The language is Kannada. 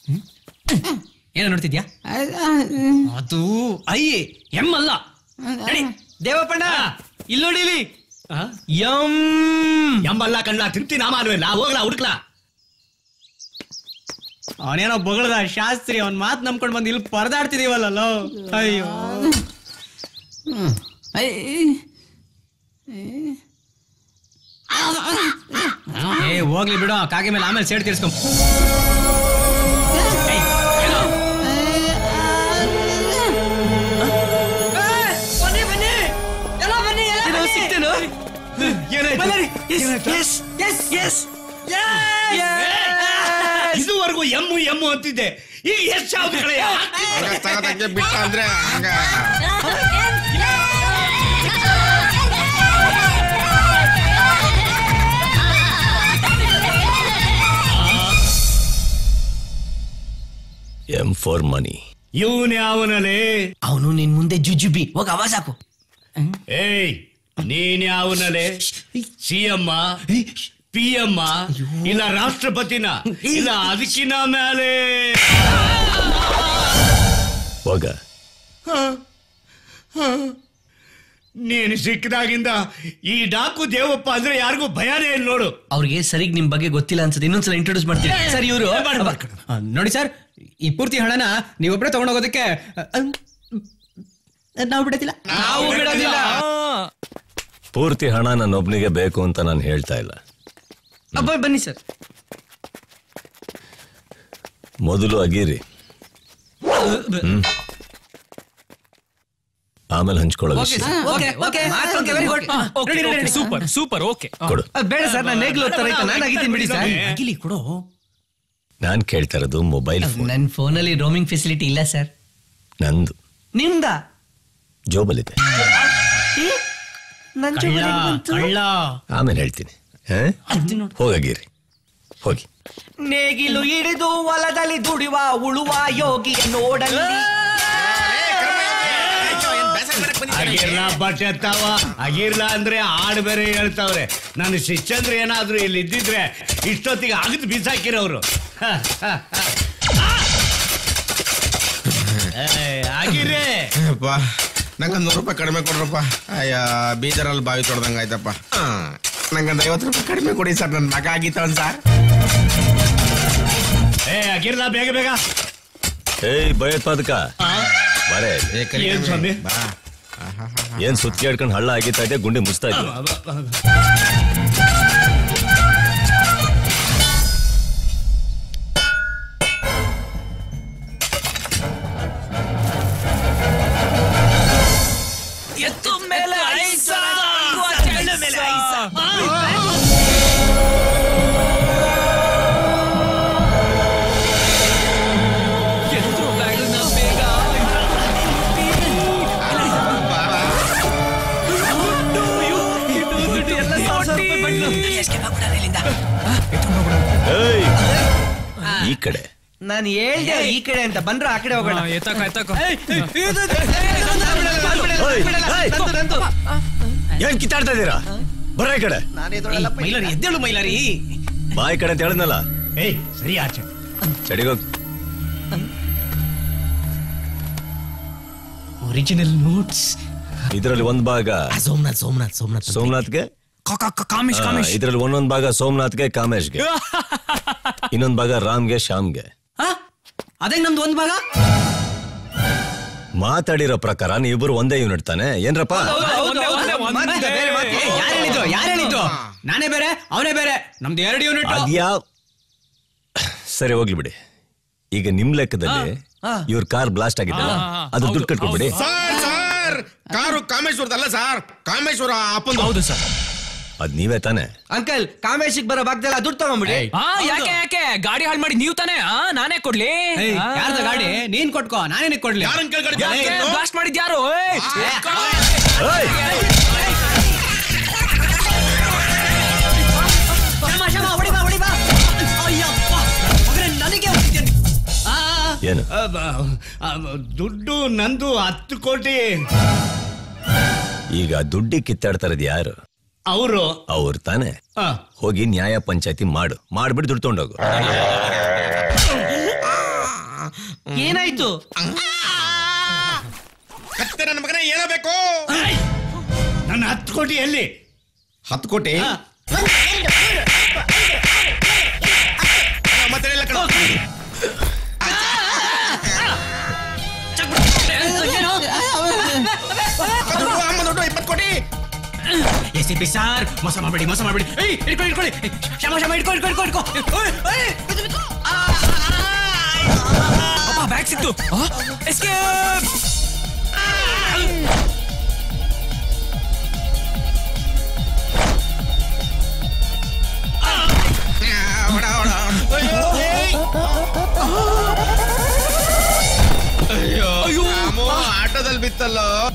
ಏನೋ ನೋಡ್ತಿದ್ಯಾ ಅದು ಐ ಎಂ ಅಲ್ಲ ನಡಿ. ದೇವಪ್ಪಣ್ಣ ಇಲ್ಲಿ ನೋಡಿ ಇಲ್ಲಿ ಎಂ ಎಂಬಲ್ಲ ಕಣ್ಲ ತಿರ್ತಿ ನಾಮ ಅಲ್ವೇಲ್ಲ ಹೋಗ್ಲಾ ಹುಡುಕ್ಲಾ ಅವನೇನೋ ಬೊಗಳದ ಶಾಸ್ತ್ರಿ ಅವನ್ ಮಾತ್ ನಂಬ್ಕೊಂಡ್ ಬಂದು ಇಲ್ಲಿ ಪರದಾಡ್ತಿದೀವಲ್ಲ ಅಯ್ಯೋ ಏ ಹೋಗ್ಲಿ ಬಿಡು ಕಾಗೆ ಮೇಲೆ ಆಮೇಲೆ ಸೇಡ್ ತೀರ್ಸ್ಕೊ ಬನ್ನಿ ಬನ್ನಿ ಎಲ್ಲ ಬನ್ನಿ ಎಲ್ಲ ಸಿಗ್ತೇನೋ ಇದುವರೆಗೂ ಎಮ್ಮು ಎಮ್ಮು ಅಂತಿದ್ದೆ ಈಗ ಎಷ್ಟು ಯಾವ್ದು ಕಡೆ ತಗದಂಗೆ ಬಿಟ್ಟ ಅಂದ್ರೆ ಹಂಗ ಎಂ ಫಾರ್ ಮನಿ ಇವನ್ ಯಾವನಲೇ ಅವನು ನಿನ್ ಮುಂದೆ ಜುಜುಬಿ ಹೋಗ ಆವಾಜ್ ಹಾಕು ಏಯ್ ನೀನ್ ಯಾವನಲೇ ಸಿ ಎಮ್ಮ ಪಿ ಎಮ್ಮ ಇಲ್ಲ ರಾಷ್ಟ್ರಪತಿನ ಇಲ್ಲ ಅದಕ್ಕಿನ ಮೇಲೆ ಹೋಗ ನೀನು ಸಿಕ್ಕದಾಗಿಂದ ಈ ಡಾಕು ದೇವಪ್ಪ ಅಂದ್ರೆ ಯಾರಿಗೂ ಭಯನೇ ಇಲ್ಲ ನೋಡು ಅವ್ರಿಗೆ ಸರಿಗ್ ನಿಮ್ ಬಗ್ಗೆ ಗೊತ್ತಿಲ್ಲ ಅನ್ಸುತ್ತೆ ಇನ್ನೊಂದ್ಸಲ ಇಂಟ್ರೊಡ್ಯೂಸ್ ಮಾಡ್ತೀನಿ ಸರ್ ಇವರು ಆ, ನೋಡಿ ಸರ್ ಈ ಪೂರ್ತಿ ಹಣನ ನೀವೊಬ್ರೆ ತಗೊಂಡೋಗೋದಕ್ಕೆ ನಾವು ಬಿಡೋದಿಲ್ಲ ನಾವು ಬಿಡೋದಿಲ್ಲ ಪೂರ್ತಿ ಹಣ ನನ್ನೊಬ್ನಿಗೆ ಬೇಕು ಅಂತ ನಾನು ಹೇಳ್ತಾ ಇಲ್ಲ ಅಬ್ಬ ಬನ್ನಿ ಸರ್ ಮೊದಲು ಅಗೀರಿ ಹ್ಮ್. ಆಮೇಲೆ ಹಂಚ್ಕೊಳ್ಳೋ ವಿಷಯ okay okay okay very good super super okay ಕೊಡು ಬೇಡ ಸರ್ ನಾನು ನೇಗ್ಲು ತರ ನಾನು ಆಗಿದ್ದೀನಿ ಬಿಡಿ ಸರ್ ಅಗಿಲಿ ಕೊಡು ನಾನ್ ಕೇಳ್ತಾ ಇರೋದು ಮೊಬೈಲ್ ಫೋನ್ ನನ್ನ ಫೋನಲ್ಲಿ ರೋಮಿಂಗ್ ಫೆಸಿಲಿಟಿ ಇಲ್ಲ ಸರ್ ನಂದು ನಿಮ್ದ ಜೋಬಲ್ಲಿದೆ ನನ್ ಕಳ್ಳ ಕಳ್ಳ ಆಮೇಲೆ ಹೇಳ್ತೀನಿ ಹ? ಹೋಗೀರಿ ಹೋಗಿ ನೇಗಿಲು ಹಿಡಿದು ಹೊಲದಲ್ಲಿ ದುಡಿವ ಉಳುವ ಯೋಗಿಯ ನೋಡಲಿ ಅಗಿರ್ಲಾ ಬಟ್ಟೆ ಎತ್ತಾವ ಅಗಿರ್ಲಾ ಅಂದ್ರೆ ಹಾಡು ಬೇರೆ ಹೇಳ್ತಾವ್ರೆ ನನ್ನ ಶಿಷ್ಯಂದ್ರೆ ಏನಾದ್ರು ಇಲ್ಲಿ ಇದ್ದಿದ್ರೆ ಇಷ್ಟೊತ್ತಿಗೆ ಅಗದು ಬಿಸಾಕಿರೋರು ಆಗಿರೇ ಅಪ್ಪ ನಂಗೊಂದು ನೂರು ರೂಪಾಯಿ ಕಡಿಮೆ ಕೊಡ್ರಪ್ಪ ಅಯ್ಯ ಬೀದರಲ್ಲಿ ಬಾವಿ ತೊಡ್ದಂಗ ಆಯ್ತಪ್ಪ ಆ, ನಂಗೊಂದು ಐವತ್ತು ರೂಪಾಯಿ ಕಡಿಮೆ ಕೊಡಿ ಸರ್ ನನ್ನ ಮಗ ಆಗಿತ್ತವನ್ ಸರ್ ಏ ಅಗಿರ್ಲಾ ಬೇಗ ಬೇಗ ಏಯ್ ಭಯೋತ್ಪಾದಕ ಬರೇ ಏ, ಕರಿ ಏನ್ ಸ್ವಾಮಿ? ಬಾ ಏನ್ ಸುತ್ತಿ ಹೇಳ್ಕೊಂಡು ಹಳ್ಳ ಆಗಿತ್ತಾ ಇದೆ ಗುಂಡಿ ಮುಚ್ತಾ ಇದ್ದೆ ಎತ್ತು ಮೇಲೆ ಐಸ ಚೆಂಡು ಮೇಲೆ ಐಸ ಏಯ್ ಈ ಕಡೆ ನಾನು ಹೇಳ್ದೆ ಈ ಕಡೆ ಅಂತ ಬಂದ್ರ ಆ ಕಡೆ ಹೋಗೋಣ ಎತ್ತಕ ಎತ್ತಕ ಏಯ್, ಏಯ್! ಏನ್ ಕಿತ್ತಾಡ್ತಾ ಇದೀರಾ ಬರ ಈ ಕಡೆ ಮೈಲಾರಿ ಎದ್ದೇಳು ಮೈಲಾರಿ ಬಾಯಿ ಕಡೆ ಅಂತ ಹೇಳಿದ್ನಲ್ಲ ಏಯ್ ಸರಿ ಆಚೆ ಚಡಿಗೋಗ್ ಒರಿಜಿನಲ್ ನೋಟ್ಸ್ ಇದ್ರಲ್ಲಿ ಒಂದ್ ಭಾಗ ಸೋಮನಾಥ್ ಸೋಮನಾಥ್ ಸೋಮನಾಥ್ ಸೋಮನಾಥ್ಗೆ ಕಾಮೇಶ್ ಆ, ಕಾಮೇಶ್ ಇದ್ರಲ್ಲಿ ಒಂದೊಂದ್ ಭಾಗ ಸೋಮನಾಥ್ಗೆ ಕಾಮೇಶ್ಗೆ ಇನ್ನೊಂದ್ ಭಾಗ ರಾಮ್ಗೆ ಶ್ಯಾಮ್ಗೆ ಅದೇ ನಮ್ದು ಒಂದ್ ಭಾಗ ಮಾತಾಡಿರೋ ಪ್ರಕಾರ ನೀವಿಬ್ರು ಒಂದೇ ಯೂನಿಟ್ ತಾನೆ ಏನ್ರಪ್ಪ ಮಾತಿದೆ, ಬೇರೆ ಮಾತು. ಏ, ಯಾರ್ ಹೇಳಿದ್ದು ಯಾರು ಹೇಳಿದ್ದು ನಾನೇ ಬೇರೆ ಅವನೇ ಬೇರೆ ನಮ್ದು ಎರಡು ಯೂನಿಟ್ ಅದ್ಯಾವ್ ಸರಿ ಹೋಗ್ಲಿ ಬಿಡಿ ಈಗ ನಿಮ್ ಲೆಕ್ಕದಲ್ಲಿ ಇವ್ರ ಕಾರ್ ಬ್ಲಾಸ್ಟ್ ಆಗಿದ್ದಲ್ಲ ಅದು ದುಡ್ಡು ಕಟ್ಕೊಬಿಡಿ ಸರ್ ಸರ್ ಕಾರು ಕಾಮೇಶ್ವರದಲ್ಲ ಸರ್ ಕಾಮೇಶ್ವರ ಅಪ್ಪಂದು ಹೌದು ಸರ್ ಅದ್ ನೀವೇ ತಾನೆ ಅಂಕಲ್ ಕಾಮೇಶಿಗೆ ಬರೋ ಭಾಗದಲ್ಲ ದುಡ್ಡು ತಗೊಂಬಿಡಿ ಹಾ ಯಾಕೆ ಯಾಕೆ ಗಾಡಿ ಹಾಳು ಮಾಡಿ ನೀವು ತಾನೇ ಆ ನಾನೇ ಕೊಡ್ಲಿ ಆ, ಯಾರ್ದ ಗಾಡಿ ನೀನ್ ಕೊಟ್ಕೋ ನಾನೇನಕ್ ಕೊಡ್ಲಿ ಯಾರನ್ ಕೇಳ್ಕೊಂಡು ಯಾಕೆ ಬ್ಲಾಸ್ಟ್ ಮಾಡಿದ್ ಯಾರು ಏಯ್! ಶಮ, ಶಮ, ಹೊಡಿ ಬಾ, ಹೊಡಿ ಬಾ. ಅಯ್ಯಪ್ಪ, ಮಗನೇ, ನನಗೆ ಹೊಡಿತೀಯ. ಆ, ಆ, ಏನು ಆ, ಬ- ಆ, ಬ- ದುಡ್ಡು ನಂದು ಹತ್ತು ಕೋಟಿ ಈಗ ದುಡ್ಡಿ ಕಿತ್ತಾಡ್ತಾ ಇರೋದು ಯಾರು ಅವರು ಅವ್ರು ತಾನೆ ಹೋಗಿ ನ್ಯಾಯ ಪಂಚಾಯತಿ ಮಾಡು ಮಾಡ್ಬಿಟ್ಟು ದುಡ್ಡು ತಗೊಂಡೋಗು ಏನಾಯ್ತು ಕತ್ತೆ ನನ್ನ ಮಗನೇ ಏನೋ ಬೇಕು ನನ್ನ ಹತ್ತು ಕೋಟಿ ಎಲ್ಲಿ ಹತ್ತು ಕೋಟಿ ಮತ್ತೆ ಇಲ್ಲ ಕಣೋ. ದುಡ್ಡು, ಅಮ್ಮ ದುಡ್ಡು ಇಪ್ಪತ್ತು ಕೋಟಿ ಎಸ್ ಪಿ ಸಾರ್ ಮೋಸ ಮಾಡಬೇಡಿ ಮೋಸ ಮಾಡಬೇಡಿ ಏಯ್ ಇಟ್ಕೊಳ್ಳಿ ಇಟ್ಕೊಳ್ಳಿ ಏಯ್, ಶ್ಯಾಮ ಶ್ಯಾಮ ಇಟ್ಕೊ ಇಟ್ಕೊ ಇಟ್ಕೊ ಇಟ್ಕೊ ಓಯ್, ಓಯ್, ಬಿದ್ದು, ಬಿದ್ದು. ಆ, ಅಪ್ಪ ಬ್ಯಾಗ್ ಸಿಕ್ತು ಎಸ್ಕೇಪ್ ಹೊಡ, ಹೊಡ, ಹೊಡ. ಅಯ್ಯೋ ಅಯ್ಯೋ ಆಟೋದಲ್ಲಿ ಬಿತ್ತಲ್ಲೋ